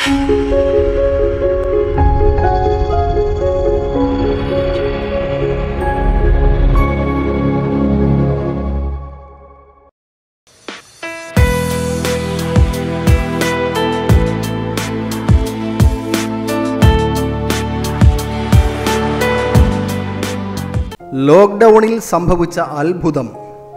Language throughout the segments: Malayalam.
ലോക്ക്ഡൗണിൽ സംഭവിച്ച അത്ഭുതം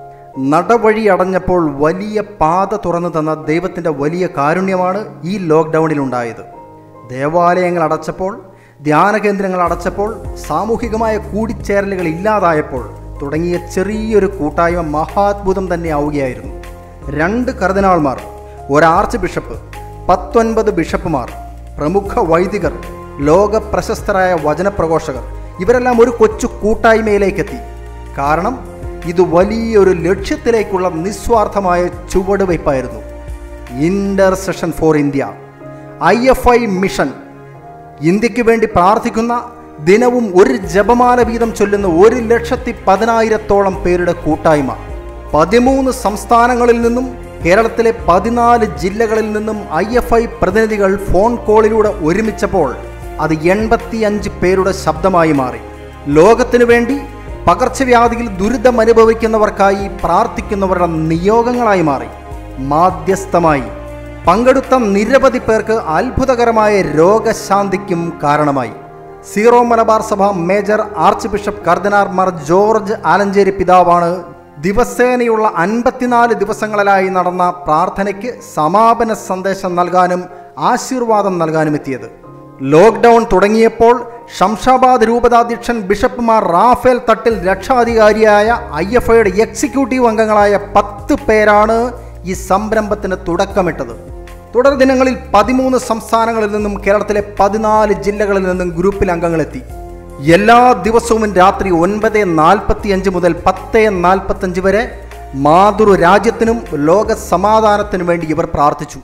നടവഴി അടഞ്ഞപ്പോൾ വലിയ പാത തുറന്നു തന്ന ദൈവത്തിൻ്റെ വലിയ കാരുണ്യമാണ് ഈ ലോക്ക്ഡൗണിൽ ഉണ്ടായത് ദേവാലയങ്ങൾ അടച്ചപ്പോൾ ധ്യാന കേന്ദ്രങ്ങൾ അടച്ചപ്പോൾ സാമൂഹികമായ കൂടിച്ചേരലുകൾ ഇല്ലാതായപ്പോൾ തുടങ്ങിയ ചെറിയൊരു കൂട്ടായ്മ മഹാത്ഭുതം തന്നെ ആവുകയായിരുന്നു രണ്ട് കർദിനാൾമാർ ഒരു ആർച്ച് ബിഷപ്പ് പത്തൊൻപത് ബിഷപ്പുമാർ പ്രമുഖ വൈദികർ ലോക പ്രശസ്തരായ വചനപ്രഘോഷകർ ഇവരെല്ലാം ഒരു കൊച്ചു കൂട്ടായ്മയിലേക്കെത്തി കാരണം ഇത് വലിയൊരു ലക്ഷ്യത്തിലേക്കുള്ള നിസ്വാർത്ഥമായ ചുവടുവയ്പായിരുന്നു intercession for India I F I mission ഇന്ത്യക്ക് വേണ്ടി പ്രാർത്ഥിക്കുന്ന ദിനവും ഒരു ജപമാല വീതം ചൊല്ലുന്ന ഒരു ലക്ഷത്തി പതിനായിരത്തോളം പേരുടെ കൂട്ടായ്മ പതിമൂന്ന് സംസ്ഥാനങ്ങളിൽ നിന്നും കേരളത്തിലെ പതിനാല് ജില്ലകളിൽ നിന്നും ഐ എഫ് ഐ പ്രതിനിധികൾ ഫോൺ കോളിലൂടെ ഒരുമിച്ചപ്പോൾ അത് എൺപത്തിയഞ്ച് പേരുടെ ശബ്ദമായി മാറി ലോകത്തിനു വേണ്ടി പകർച്ചവ്യാധിയിൽ ദുരിതം അനുഭവിക്കുന്നവർക്കായി പ്രാർത്ഥിക്കുന്നവരുടെ നിയോഗങ്ങളായി മാറി മാധ്യസ്ഥമായി പങ്കെടുത്ത നിരവധി പേർക്ക് അത്ഭുതകരമായ രോഗശാന്തിക്കും കാരണമായി സീറോ മലബാർ സഭ major arch archbishop cardinal Mar George Alencherry പിതാവാണ് ദിവസേനയുള്ള അൻപത്തിനാല് ദിവസങ്ങളിലായി നടന്ന പ്രാർത്ഥനയ്ക്ക് സമാപന സന്ദേശം നൽകാനും ആശീർവാദം നൽകാനും എത്തിയത് ലോക്ക്ഡൗൺ തുടങ്ങിയപ്പോൾ ശംഷാബാദ് രൂപതാധ്യക്ഷൻ ബിഷപ്പ് മാർ റാഫേൽ തട്ടിൽ രക്ഷാധികാരിയായ ഐ എഫ് ഐയുടെ എക്സിക്യൂട്ടീവ് അംഗങ്ങളായ പത്ത് പേരാണ് ഈ സംരംഭത്തിന് തുടക്കമിട്ടത് തുടർ ദിനങ്ങളിൽ പതിമൂന്ന് സംസ്ഥാനങ്ങളിൽ നിന്നും കേരളത്തിലെ പതിനാല് ജില്ലകളിൽ നിന്നും ഗ്രൂപ്പിൽ അംഗങ്ങളെത്തി എല്ലാ ദിവസവും രാത്രി ഒൻപത് നാൽപ്പത്തി അഞ്ച് മുതൽ പത്ത് നാൽപ്പത്തഞ്ച് വരെ മാതൃ രാജ്യത്തിനും ലോക സമാധാനത്തിനും വേണ്ടി ഇവർ പ്രാർത്ഥിച്ചു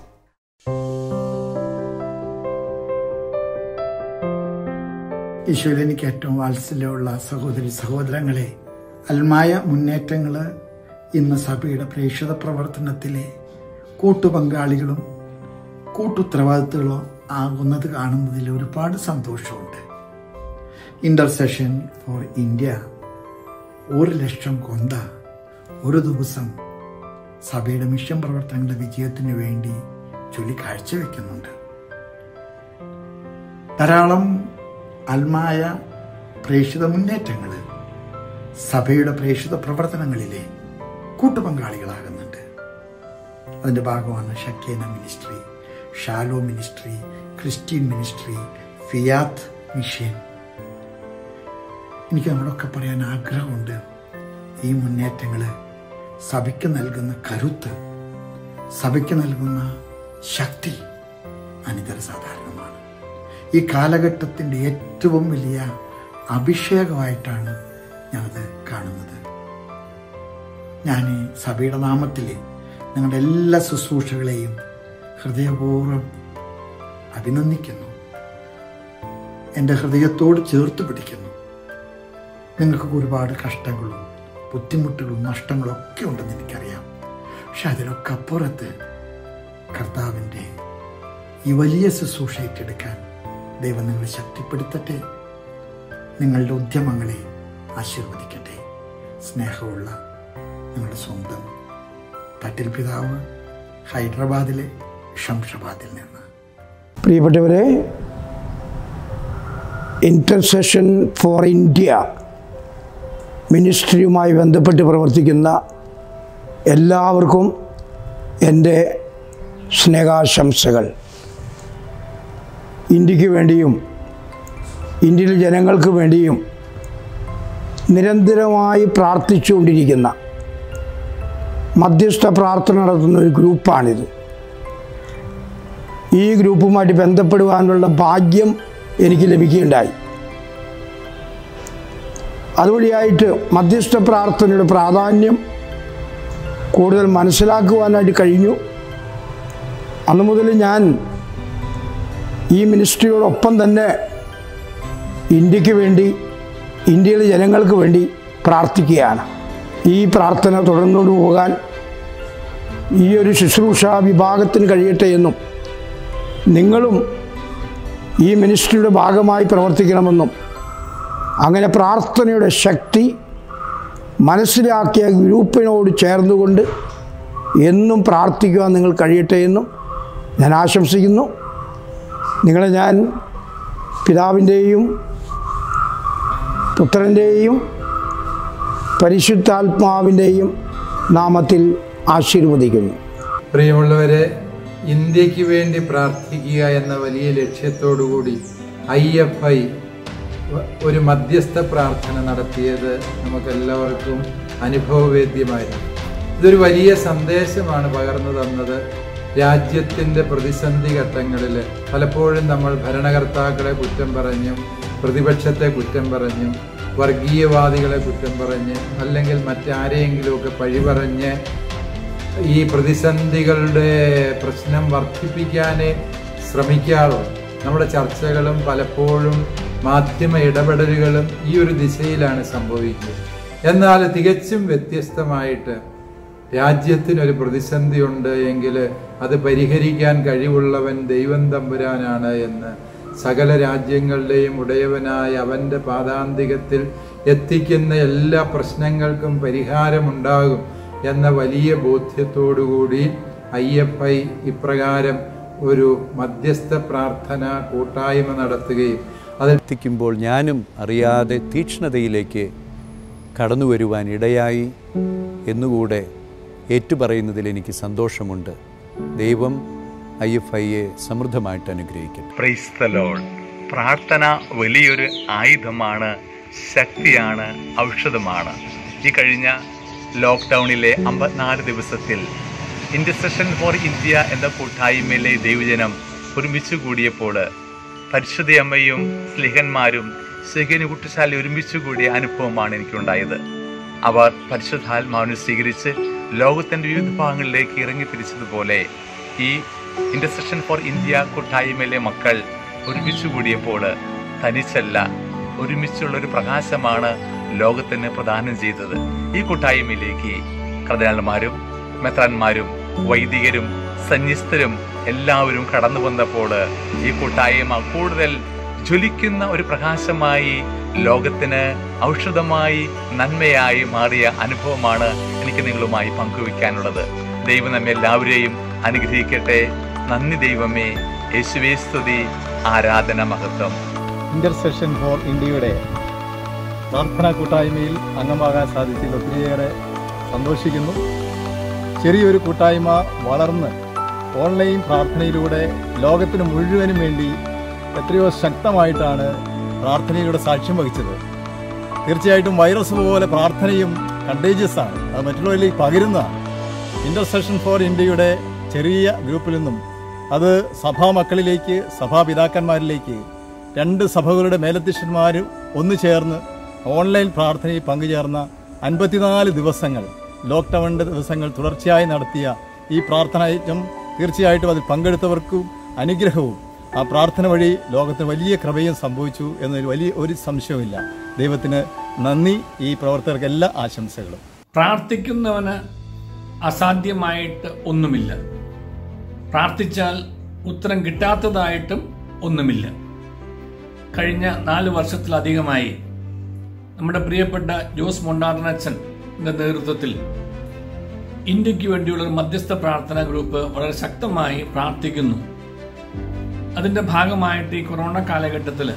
ഈശോയിൽ എനിക്ക് ഏറ്റവും വാത്സല്യമുള്ള സഹോദരി സഹോദരങ്ങളെ അൽമായ മുന്നേറ്റങ്ങൾ ഇന്ന് സഭയുടെ പ്രേക്ഷിത പ്രവർത്തനത്തിലെ കൂട്ടുപങ്കാളികളും കൂട്ടുത്തരവാദിത്തങ്ങളും ആകുന്നത് കാണുന്നതിൽ ഒരുപാട് സന്തോഷമുണ്ട് ഇന്റർസെഷൻ ഫോർ ഇന്ത്യ ഒരു ലക്ഷം കൊന്ത ഒരു ദിവസം സഭയുടെ മിഷൻ പ്രവർത്തനങ്ങളുടെ വിജയത്തിന് വേണ്ടി ചൊല്ലി കാഴ്ചവെക്കുന്നുണ്ട് ധാരാളം അൽമായ പ്രേക്ഷിത മുന്നേറ്റങ്ങൾ സഭയുടെ പ്രേക്ഷിത പ്രവർത്തനങ്ങളിലെ കൂട്ടുപങ്കാളികളാകുന്നുണ്ട് അതിൻ്റെ ഭാഗമാണ് Shekinah ministry Shalom ministry Christian ministry Fiat mission എനിക്ക് നമ്മളൊക്കെ പറയാൻ ആഗ്രഹമുണ്ട് ഈ മുന്നേറ്റങ്ങൾ സഭയ്ക്ക് നൽകുന്ന കരുത്ത് സഭയ്ക്ക് നൽകുന്ന ശക്തി അനിതര സാധാരണമാണ് ഈ കാലഘട്ടത്തിൻ്റെ ഏറ്റവും വലിയ അഭിഷേകമായിട്ടാണ് ഞാനത് കാണുന്നത് ഞാൻ ഈ സഭയുടെ നാമത്തിൽ നിങ്ങളുടെ എല്ലാ ശുശ്രൂഷകളെയും ഹൃദയപൂർവ്വം അഭിനന്ദിക്കുന്നു എൻ്റെ ഹൃദയത്തോട് ചേർത്ത് പിടിക്കുന്നു നിങ്ങൾക്ക് ഒരുപാട് കഷ്ടങ്ങളും ബുദ്ധിമുട്ടുകളും നഷ്ടങ്ങളും ഒക്കെ ഉണ്ടെന്ന് എനിക്കറിയാം പക്ഷെ അതിലൊക്കെ അപ്പുറത്ത് കർത്താവിൻ്റെ ഈ വലിയ ശുശ്രൂഷ ഏറ്റെടുക്കാൻ ദൈവം നിങ്ങളെ ശക്തിപ്പെടുത്തട്ടെ നിങ്ങളുടെ ഉദ്യമങ്ങളെ ആശീർവദിക്കട്ടെ സ്നേഹമുള്ള നിങ്ങളുടെ സ്വന്തം തട്ടിൽ പിതാവ് ഹൈദരാബാദിലെ ഷംഷാബാദിൽ നിന്ന് പ്രിയപ്പെട്ടവരെ ഇൻ്റർസെഷൻ ഫോർ ഇന്ത്യ മിനിസ്ട്രിയുമായി ബന്ധപ്പെട്ട് പ്രവർത്തിക്കുന്ന എല്ലാവർക്കും എൻ്റെ സ്നേഹാശംസകൾ ഇന്ത്യക്ക് വേണ്ടിയും ഇന്ത്യയിലെ ജനങ്ങൾക്ക് വേണ്ടിയും നിരന്തരമായി പ്രാർത്ഥിച്ചുകൊണ്ടിരിക്കുന്ന മധ്യസ്ഥ പ്രാർത്ഥന നടത്തുന്ന ഒരു ഗ്രൂപ്പാണിത് ഈ ഗ്രൂപ്പുമായിട്ട് ബന്ധപ്പെടുവാനുള്ള ഭാഗ്യം എനിക്ക് ലഭിക്കുകയുണ്ടായി അതുവഴിയായിട്ട് മധ്യസ്ഥ പ്രാർത്ഥനയുടെ പ്രാധാന്യം കൂടുതൽ മനസ്സിലാക്കുവാനായിട്ട് കഴിഞ്ഞു അന്നു മുതൽ ഞാൻ ഈ മിനിസ്ട്രിയോടൊപ്പം തന്നെ ഇന്ത്യക്ക് വേണ്ടി ഇന്ത്യയിലെ ജനങ്ങൾക്ക് വേണ്ടി പ്രാർത്ഥിക്കുകയാണ് ഈ പ്രാർത്ഥന തുടർന്നുകൊണ്ട് പോകാൻ ഈ ഒരു ശുശ്രൂഷ വിഭാഗത്തിന് കഴിയട്ടെ എന്നും നിങ്ങളും ഈ മിനിസ്ട്രിയുടെ ഭാഗമായി പ്രവർത്തിക്കണമെന്നും അങ്ങനെ പ്രാർത്ഥനയുടെ ശക്തി മനസ്സിലാക്കിയ ഗ്രൂപ്പിനോട് ചേർന്നുകൊണ്ട് എന്നും പ്രാർത്ഥിക്കുവാൻ നിങ്ങൾ കഴിയട്ടെ എന്നും ഞാൻ ആശംസിക്കുന്നു നിങ്ങളെ ഞാൻ പിതാവിൻ്റെയും പുത്രൻ്റെയും പരിശുദ്ധാത്മാവിൻ്റെയും നാമത്തിൽ ആശീർവദിക്കുന്നു പ്രിയമുള്ളവരെ ഇന്ത്യക്ക് വേണ്ടി പ്രാർത്ഥിക്കുക എന്ന വലിയ ലക്ഷ്യത്തോടുകൂടി ഐ എഫ് ഐ ഒരു മധ്യസ്ഥ പ്രാർത്ഥന നടത്തിയത് നമുക്കെല്ലാവർക്കും അനുഭവവേദ്യമായിരുന്നു ഇതൊരു വലിയ സന്ദേശമാണ് പകർന്നു തന്നത് രാജ്യത്തിൻ്റെ പ്രതിസന്ധി ഘട്ടങ്ങളിൽ പലപ്പോഴും നമ്മൾ ഭരണകർത്താക്കളെ കുറ്റം പറഞ്ഞും പ്രതിപക്ഷത്തെ കുറ്റം പറഞ്ഞും വർഗീയവാദികളെ കുറ്റം പറഞ്ഞ് അല്ലെങ്കിൽ മറ്റാരെയെങ്കിലുമൊക്കെ പഴി പറഞ്ഞ് ഈ പ്രതിസന്ധികളുടെ പ്രശ്നം വർദ്ധിപ്പിക്കാനേ ശ്രമിക്കാറുള്ളൂ നമ്മുടെ ചർച്ചകളും പലപ്പോഴും മാധ്യമ ഇടപെടലുകളും ഈ ഒരു ദിശയിലാണ് സംഭവിക്കുക എന്നാൽ തികച്ചും വ്യത്യസ്തമായിട്ട് രാജ്യത്തിനൊരു പ്രതിസന്ധി ഉണ്ട് എങ്കിൽ അത് പരിഹരിക്കാൻ കഴിവുള്ളവൻ ദൈവം തമ്പുരാനാണ് എന്ന് സകല രാജ്യങ്ങളുടെയും ഉടയവനായ അവൻ്റെ പാദാന്തികത്തിൽ എത്തിക്കുന്ന എല്ലാ പ്രശ്നങ്ങൾക്കും പരിഹാരമുണ്ടാകും എന്ന വലിയ ബോധ്യത്തോടുകൂടി ഐ എഫ് ഐ ഇപ്രകാരം ഒരു മധ്യസ്ഥ പ്രാർത്ഥന കൂട്ടായ്മ നടത്തുകയും അതിൽ എത്തിക്കുമ്പോൾ ഞാനും അറിയാതെ തീക്ഷ്ണതയിലേക്ക് കടന്നു വരുവാൻ ഇടയായി എന്നുകൂടെ ഏറ്റുപറയുന്നതിൽ എനിക്ക് സന്തോഷമുണ്ട് ദൈവം ഐ എഫ് ഐയെ സമൃദ്ധമായിട്ട് അനുഗ്രഹിക്കട്ടെ പ്രൈസ് ദ ലോർഡ് പ്രാർത്ഥന വലിയൊരു ആയുധമാണ് ശക്തിയാണ് ഔഷധമാണ് ഈ കഴിഞ്ഞ ലോക്ക്ഡൗണിലെ അമ്പത്തിനാല് ദിവസത്തിൽ ഇൻ്റർസെഷൻ ഫോർ ഇന്ത്യ എന്ന കൂട്ടായ്മയിലെ ദൈവജനം ഒരുമിച്ച് കൂടിയപ്പോൾ പരിശുദ്ധ അമ്മയും സ്ലിഹന്മാരും ശേഖരന് കുട്ടിശാല ഒരുമിച്ച് കൂടിയ അനുഭവമാണ് എനിക്കുണ്ടായത് അവർ പരിശുദ്ധാത്മാവിനെ സ്വീകരിച്ച് ലോകത്തിൻ്റെ വിവിധ ഭാഗങ്ങളിലേക്ക് ഇറങ്ങി തിരിച്ചതുപോലെ ഈ ഇൻ്റർസെഷൻ ഫോർ ഇന്ത്യ കൂട്ടായ്മയിലെ മക്കൾ ഒരുമിച്ച് കൂടിയപ്പോൾ തനിച്ചല്ല ഒരുമിച്ചുള്ള ഒരു പ്രകാശമാണ് ലോകത്തിന് പ്രദാനം ചെയ്തത് ഈ കൂട്ടായ്മയിലേക്ക് കർദിനാൾമാരും മെത്രാന്മാരും വൈദികരും സന്യസ്തരും എല്ലാവരും കടന്നു വന്നപ്പോൾ ഈ കൂട്ടായ്മ കൂടുതൽ ജ്വലിക്കുന്ന ഒരു പ്രകാശമായി ലോകത്തിന് ഔഷധമായി നന്മയായി മാറിയ അനുഭവമാണ് എനിക്ക് നിങ്ങളുമായി പങ്കുവയ്ക്കാനുള്ളത് ദൈവം നമ്മെ എല്ലാവരെയും അനുഗ്രഹിക്കട്ടെ നന്ദി ദൈവമേ യേശുവേ സ്തുതി ആരാധന മഹത്വം ഇന്റർസെഷൻ ഫോർ ഇന്ത്യയുടെ പ്രാർത്ഥനാ കൂട്ടായ്മയിൽ അംഗമാകാൻ സാധിച്ചതിൽ ഒത്തിരിയേറെ സന്തോഷിക്കുന്നു ചെറിയൊരു കൂട്ടായ്മ വളർന്ന് ഓൺലൈൻ പ്രാർത്ഥനയിലൂടെ ലോകത്തിന് മുഴുവനും വേണ്ടി എത്രയോ ശക്തമായിട്ടാണ് പ്രാർത്ഥനയിലൂടെ സാക്ഷ്യം വഹിച്ചത് തീർച്ചയായിട്ടും വൈറസ് പോലെ പ്രാർത്ഥനയും കണ്ടേജിയസ് ആണ് അത് മറ്റുള്ളവരിലേക്ക് പകരുന്നതാണ് ഇന്റർസെഷൻ ഫോർ ഇന്ത്യയുടെ ചെറിയ ഗ്രൂപ്പിൽ നിന്നും അത് സഭാ മക്കളിലേക്ക് സഭാപിതാക്കന്മാരിലേക്ക് രണ്ട് സഭകളുടെ മേലധ്യക്ഷന്മാർ ഒന്നു ചേർന്ന് ഓൺലൈൻ പ്രാർത്ഥനയിൽ പങ്കുചേർന്ന അൻപത്തിനാല് ദിവസങ്ങൾ ലോക്ക്ഡൗണിൻ്റെ ദിവസങ്ങൾ തുടർച്ചയായി നടത്തിയ ഈ പ്രാർത്ഥനയജ്ഞം തീർച്ചയായിട്ടും അതിൽ പങ്കെടുത്തവർക്കും അനുഗ്രഹവും ആ പ്രാർത്ഥന വഴി ലോകത്തിന് വലിയ കൃപയും സംഭവിച്ചു എന്നതിൽ വലിയ ഒരു സംശയവുമില്ല ദൈവത്തിന് നന്ദി ഈ പ്രവർത്തകർക്ക് എല്ലാ ആശംസകളും പ്രാർത്ഥിക്കുന്നവന് അസാധ്യമായിട്ട് ഒന്നുമില്ല പ്രാർത്ഥിച്ചാൽ ഉത്തരം കിട്ടാത്തതായിട്ടും ഒന്നുമില്ല കഴിഞ്ഞ നാല് വർഷത്തിലധികമായി നമ്മുടെ പ്രിയപ്പെട്ട ജോസ് മൊണ്ടാർണച്ചൻ്റെ നേതൃത്വത്തിൽ ഇന്ത്യക്ക് വേണ്ടിയുള്ള ഒരു മധ്യസ്ഥ പ്രാർത്ഥനാ ഗ്രൂപ്പ് വളരെ ശക്തമായി പ്രാർത്ഥിക്കുന്നു അതിൻ്റെ ഭാഗമായിട്ട് ഈ കൊറോണ കാലഘട്ടത്തിൽ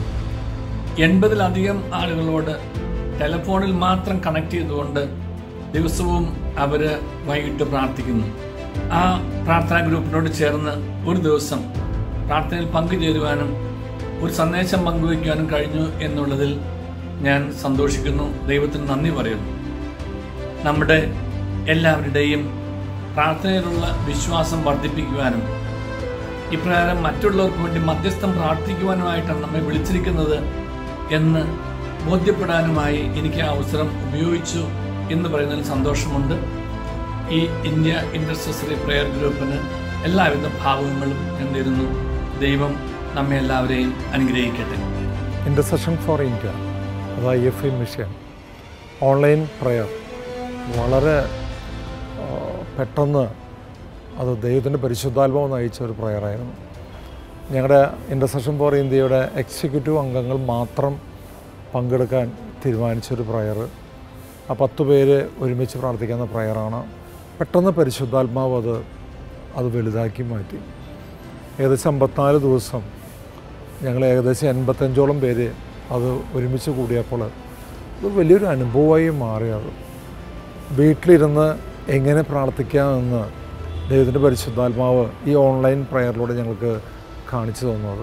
എൺപതിലധികം ആളുകളോട് ടെലിഫോണിൽ മാത്രം കണക്ട് ചെയ്തുകൊണ്ട് ദിവസവും അവർ വൈകിട്ട് പ്രാർത്ഥിക്കുന്നു ആ പ്രാർത്ഥനാ ഗ്രൂപ്പിനോട് ചേർന്ന് ഒരു ദിവസം പ്രാർത്ഥനയിൽ പങ്കുചേരുവാനും ഒരു സന്ദേശം പങ്കുവയ്ക്കാനും കഴിഞ്ഞു എന്നുള്ളതിൽ ഞാൻ സന്തോഷിക്കുന്നു ദൈവത്തിന് നന്ദി പറയുന്നു നമ്മുടെ എല്ലാവരുടെയും പ്രാർത്ഥനയിലുള്ള വിശ്വാസം വർദ്ധിപ്പിക്കുവാനും ഇപ്രകാരം മറ്റുള്ളവർക്ക് വേണ്ടി മധ്യസ്ഥം പ്രാർത്ഥിക്കുവാനുമായിട്ടാണ് നമ്മെ വിളിച്ചിരിക്കുന്നത് എന്ന് ബോധ്യപ്പെടാനുമായി എനിക്ക് ആ അവസരം ഉപയോഗിച്ചു എന്ന് പറയുന്നതിൽ സന്തോഷമുണ്ട് ഈ ഇന്ത്യ ഇന്റർസെസറി പ്രെയർ ഗ്രൂപ്പിന് എല്ലാവിധ ഭാവങ്ങളും ഞാൻ നേരുന്നു ദൈവം നമ്മെ എല്ലാവരെയും അനുഗ്രഹിക്കട്ടെ ഇൻ്റർസെഷൻ ഫോർ ഇന്ത്യ അത് I F I mission online prayer വളരെ ആ, പെട്ടെന്ന് അത് ദൈവത്തിൻ്റെ പരിശുദ്ധാത്മാവ് നയിച്ച ഒരു പ്രയറായിരുന്നു ഞങ്ങളുടെ ഇൻ്റർസെഷൻ ഫോർ ഇന്ത്യയുടെ എക്സിക്യൂട്ടീവ് അംഗങ്ങൾ മാത്രം പങ്കെടുക്കാൻ തീരുമാനിച്ചൊരു പ്രയർ ആ പത്ത് പേര് ഒരുമിച്ച് പ്രാർത്ഥിക്കുന്ന പ്രയറാണ് പെട്ടെന്ന് പരിശുദ്ധാത്മാവ് അത് അത് വലുതാക്കി മാറ്റി ഏകദേശം അമ്പത്തിനാല് ദിവസം ഞങ്ങൾ ഏകദേശം എൺപത്തഞ്ചോളം പേര് അത് ഒരുമിച്ച് കൂടിയപ്പോൾ അത് വലിയൊരു അനുഭവമായി മാറി അത് വീട്ടിലിരുന്ന് എങ്ങനെ പ്രാർത്ഥിക്കാമെന്ന് ദൈവത്തിൻ്റെ പരിശുദ്ധാത്മാവ് ഈ ഓൺലൈൻ പ്രയറിലൂടെ ഞങ്ങൾക്ക് കാണിച്ചു തന്നത്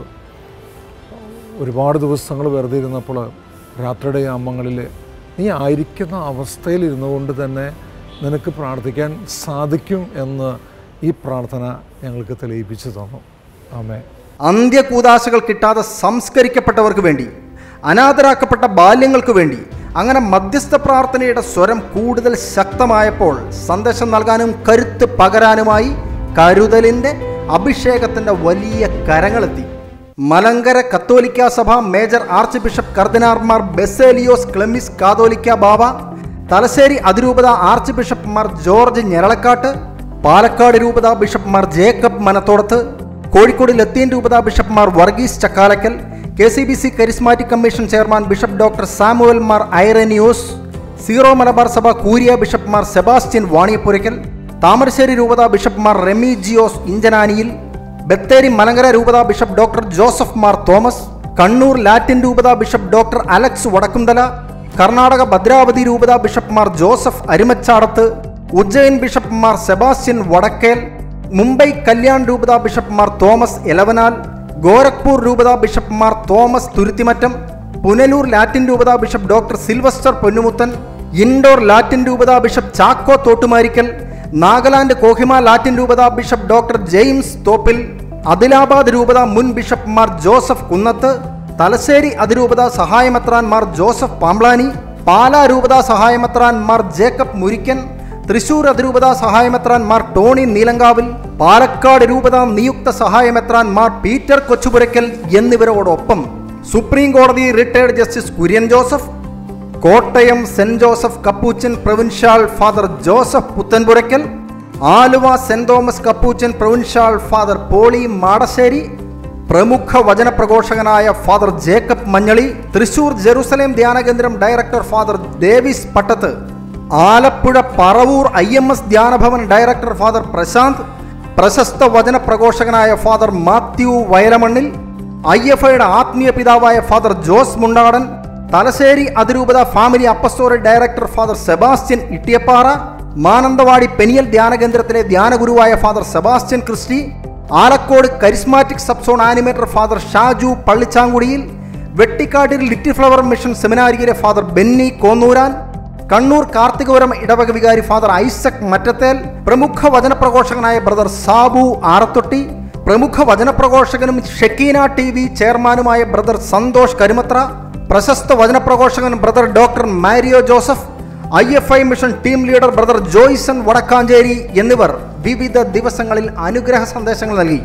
ഒരുപാട് ദിവസങ്ങൾ വെറുതെ ഇരുന്നപ്പോൾ രാത്രിയുടെ യാമങ്ങളിൽ നീ ആയിരിക്കുന്ന അവസ്ഥയിൽ ഇരുന്നുകൊണ്ട് തന്നെ നിനക്ക് പ്രാർത്ഥിക്കാൻ സാധിക്കും എന്ന് ഈ പ്രാർത്ഥന ഞങ്ങൾക്ക് തെളിയിപ്പിച്ചു തന്നു ആമേ അന്ത്യകൂതാശകൾ കിട്ടാതെ സംസ്കരിക്കപ്പെട്ടവർക്ക് വേണ്ടി അനാഥരാക്കപ്പെട്ട ബാല്യങ്ങൾക്ക് വേണ്ടി അങ്ങനെ മധ്യസ്ഥ പ്രാർത്ഥനയുടെ സ്വരം കൂടുതൽ ശക്തമായപ്പോൾ സന്ദേശം നൽകാനും കരുത്ത് പകരാനുമായി കരുതലിൻ്റെ അഭിഷേകത്തിൻ്റെ വലിയ കരങ്ങളെത്തി മലങ്കര കത്തോലിക്ക സഭ മേജർ ആർച്ച് ബിഷപ്പ് കർദിനാർമാർ ബെസേലിയോസ് ക്ലെമിസ് കാതോലിക്ക ബാബ തലശ്ശേരി അതിരൂപത ആർച്ച് ബിഷപ്പ്മാർ ജോർജ് ഞെരളക്കാട്ട് പാലക്കാട് രൂപത ബിഷപ്പ്മാർ ജേക്കബ് മനത്തോടത്ത് കോഴിക്കോട് ലത്തീൻ രൂപത ബിഷപ്പ്മാർ Varghese Chakkalakkal K C B C charismatic commission chairman bishop doctor Samuel Mar Ireneos Syro Malabar സഭ കൂരിയ ബിഷപ്പ്മാർ സെബാസ്റ്റ്യൻ വാണിയപ്പുരയ്ക്കൽ താമരശ്ശേരി രൂപത ബിഷപ്പ്മാർ റെമി ജിയോസ് ഇഞ്ചനാനിയിൽ ബത്തേരി മലങ്കര രൂപത bishop doctor Joseph Mar Thomas Kannur Latin രൂപത ബിഷപ്പ് ഡോക്ടർ അലക്സ് വടക്കുംതല കർണാടക ഭദ്രാവതി രൂപത ബിഷപ്പ്മാർ ജോസഫ് അരിമച്ചാടത്ത് ഉജ്ജയിൻ ബിഷപ്പ്മാർ സെബാസ്റ്റ്യൻ വടക്കേൽ മുംബൈ കല്യാൺ രൂപത ബിഷപ്പ്മാർ തോമസ് എലവനാൽ ഗോരഖ്പൂർ രൂപത ബിഷപ്പ്മാർ തോമസ് തുരുത്തിമറ്റം പുനലൂർ ലാറ്റിൻ രൂപത bishop doctor Sylvester Ponnumuthan Indore Latin രൂപത ബിഷപ്പ് ചാക്കോ തോട്ടുമാരിക്കൽ നാഗാലാൻഡ് കോഹിമ ലാറ്റിൻ രൂപത bishop doctor James Thoppil Adilabad രൂപത മുൻ ബിഷപ്പ്മാർ ജോസഫ് കുന്നത്ത് തലശ്ശേരി അതിരൂപത സഹായമെത്രാൻമാർ ജോസഫ് പാംബ്ലാനി പാലാ രൂപത സഹായമെത്രാൻമാർ ജേക്കബ് മുരിക്കൻ തൃശൂർ അതിരൂപത സഹായമെത്രാൻമാർ ടോണി നീലങ്കാവിൽ പാലക്കാട് രൂപത നിയുക്ത സഹായമെത്രാൻമാർ പീറ്റർ കൊച്ചുപുരയ്ക്കൽ എന്നിവരോടൊപ്പം സുപ്രീം കോടതി retired justice Kurian Joseph Kottayam saint Joseph കപ്പൂച്ചൻ provincial father Joseph Puthenpurackal Aluva saint Thomas കപ്പൂച്ചൻ പ്രൊവിൻഷ്യൽ ഫാദർ പോളി മാടശ്ശേരി പ്രമുഖ വചനപ്രഘോഷകനായ father Jacob Manjaly Thrissur Jerusalem ധ്യാനകേന്ദ്രം director father Davis Pattath Alappuzha Paravur I M S ധ്യാനഭവൻ ഡയറക്ടർ ഫാദർ പ്രശാന്ത് പ്രശസ്ത വചനപ്രഘോഷകനായ father Mathew Vayalamannil I F ഐയുടെ ആത്മീയ പിതാവായ ഫാദർ ജോസ് മുണ്ടാടൻ തലശ്ശേരി അതിരൂപത family apostolate director father Sebastian Ittiyappara Mananthavady Peniel ധ്യാനകേന്ദ്രത്തിലെ ധ്യാനഗുരുവായ father Sebastian Christy Alakode charismatic subzone animator father Shaju Pallichankudiyil Vettikattil little flower mission സെമിനാരിയിലെ ഫാദർ ബെന്നി കോന്നൂരാൻ കണ്ണൂർ കാർത്തികപുരം ഇടവക വികാരി ഫാദർ ഐസക് മറ്റത്തേൽ പ്രമുഖ വചനപ്രഘോഷകനായ ബ്രദർ സാബു ആറത്തൊട്ടി പ്രമുഖ വചനപ്രഘോഷകനും ഷെക്കീന ടി വി ചെയർമാനുമായ ബ്രദർ സന്തോഷ് കരുമത്ര പ്രശസ്ത വചനപ്രഘോഷകൻ brother doctor Mario Joseph I F I mission team leader brother Joyson Vadakkanchery എന്നിവർ വിവിധ ദിവസങ്ങളിൽ അനുഗ്രഹ സന്ദേശങ്ങൾ നൽകി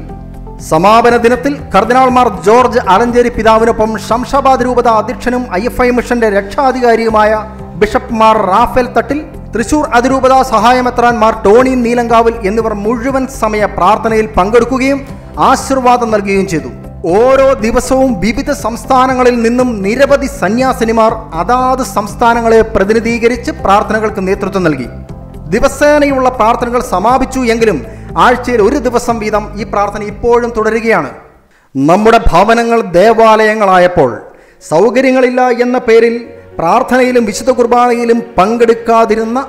സമാപന ദിനത്തിൽ കർദിനാൾമാർ ജോർജ് ആലഞ്ചേരി പിതാവിനൊപ്പം ശംഷാബാദ് രൂപത അധ്യക്ഷനും ഐ എഫ് ഐ മിഷന്റെ രക്ഷാധികാരിയുമായ ബിഷപ്പ് മാർ റാഫേൽ തട്ടിൽ തൃശൂർ അതിരൂപത സഹായമെത്രാൻമാർ ടോണി നീലങ്കാവിൽ എന്നിവർ മുഴുവൻ സമയ പ്രാർത്ഥനയിൽ പങ്കെടുക്കുകയും ആശീർവാദം നൽകുകയും ചെയ്തു ഓരോ ദിവസവും വിവിധ സംസ്ഥാനങ്ങളിൽ നിന്നും നിരവധി സന്യാസിനിമാർ അതാത് സംസ്ഥാനങ്ങളെ പ്രതിനിധീകരിച്ച് പ്രാർത്ഥനകൾക്ക് നേതൃത്വം നൽകി ദിവസേനയുള്ള പ്രാർത്ഥനകൾ സമാപിച്ചു എങ്കിലും ആഴ്ചയിൽ ഒരു ദിവസം വീതം ഈ പ്രാർത്ഥന ഇപ്പോഴും തുടരുകയാണ് നമ്മുടെ ഭവനങ്ങൾ ദേവാലയങ്ങളായപ്പോൾ സൗകര്യങ്ങളില്ല എന്ന പേരിൽ പ്രാർത്ഥനയിലും വിശുദ്ധ കുർബാനയിലും പങ്കെടുക്കാതിരുന്ന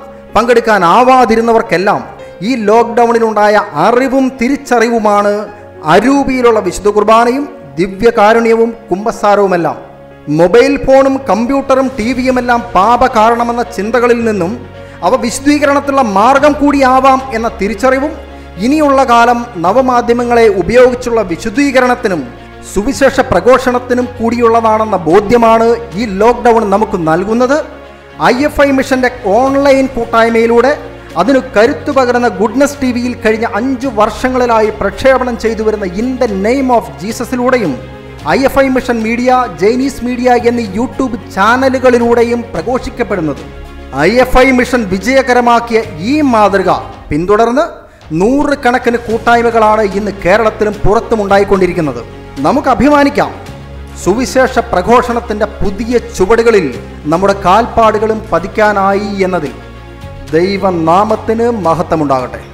പങ്കെടുക്കാനാവാതിരുന്നവർക്കെല്ലാം ഈ ലോക്ക്ഡൗണിലുണ്ടായ അറിവും തിരിച്ചറിവുമാണ് അരൂപിയിലുള്ള വിശുദ്ധ കുർബാനയും ദിവ്യകാരുണ്യവും കുംഭസാരവുമെല്ലാം മൊബൈൽ ഫോണും കമ്പ്യൂട്ടറും ടി വിയുമെല്ലാം പാപ കാരണമെന്ന ചിന്തകളിൽ നിന്നും അവ വിശുദ്ധീകരണത്തിലുള്ള മാർഗം കൂടിയാവാം എന്ന തിരിച്ചറിവും ഇനിയുള്ള കാലം നവമാധ്യമങ്ങളെ ഉപയോഗിച്ചുള്ള വിശുദ്ധീകരണത്തിനും സുവിശേഷ പ്രഘോഷണത്തിനും കൂടിയുള്ളതാണെന്ന ബോധ്യമാണ് ഈ ലോക്ക്ഡൗൺ നമുക്ക് നൽകുന്നത് ഐ എഫ് ഐ മിഷന്റെ ഓൺലൈൻ കൂട്ടായ്മയിലൂടെ അതിനു കരുത്തു പകരുന്ന ഗുഡ്നസ് ടി വിയിൽ കഴിഞ്ഞ അഞ്ചു വർഷങ്ങളിലായി പ്രക്ഷേപണം ചെയ്തു വരുന്ന ഇൻ ദ നെയിം ഓഫ് ജീസസിലൂടെയും I F I mission media ജൈനീസ് മീഡിയ എന്നീ യൂട്യൂബ് ചാനലുകളിലൂടെയും പ്രഘോഷിക്കപ്പെടുന്നത് ഐ എഫ് ഐ മിഷൻ വിജയകരമാക്കിയ ഈ മാതൃക പിന്തുടർന്ന് നൂറുകണക്കിന് കൂട്ടായ്മകളാണ് ഇന്ന് കേരളത്തിലും പുറത്തും ഉണ്ടായിക്കൊണ്ടിരിക്കുന്നത് നമുക്ക് അഭിമാനിക്കാം സുവിശേഷ പ്രഘോഷണത്തിൻ്റെ പുതിയ ചുവടുകളിൽ നമ്മുടെ കാൽപ്പാടുകളും പതിക്കാനായി എന്നതിൽ ദൈവനാമത്തിന് മഹത്വമുണ്ടാകട്ടെ